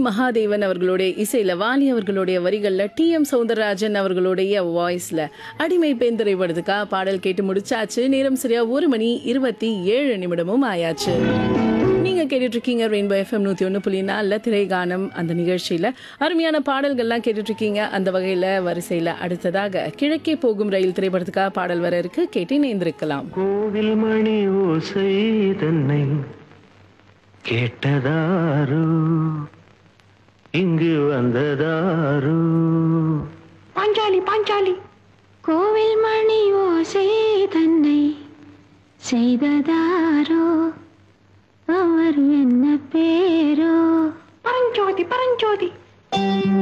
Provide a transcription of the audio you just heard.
மகாதேவன் அவர்களுடைய இசையில வாலி அவர்களுடைய வரிகள்ல டி எம் சவுந்தரராஜன் அவர்களுடைய வாய்ஸ்ல அடிமை பெண் திரைப்படத்துக்கா பாடல் கேட்டு முடிச்சாச்சு நேரம் சரியா ஒரு மணி இருபத்தி ஏழு நிமிடமும் ஆயாச்சு நீங்க கேட்டுட்டு இருக்கீங்க ரெயின்போ எஃப்எம் நூத்தி ஒன்று புள்ளி நாலுல திரைகானம் அந்த நிகழ்ச்சியில அருமையான பாடல்கள்லாம் கேட்டுட்டு இருக்கீங்க அந்த வகையில வரிசையில அடுத்ததாக கிழக்கே போகும் ரயில் திரைப்படத்துக்காக பாடல் வர இருக்கு கேட்டு நேர்ந்திருக்கலாம் கோவில் மணி ஓசை தன்னை கேட்டதாரோ இங்கு வந்ததாரோ பாஞ்சாலி பாஞ்சாலி கோவில் மணி ஓசை தன்னை செய்ததாரோ அவர் என்ன பேரோ பரஞ்சோதி பரஞ்சோதி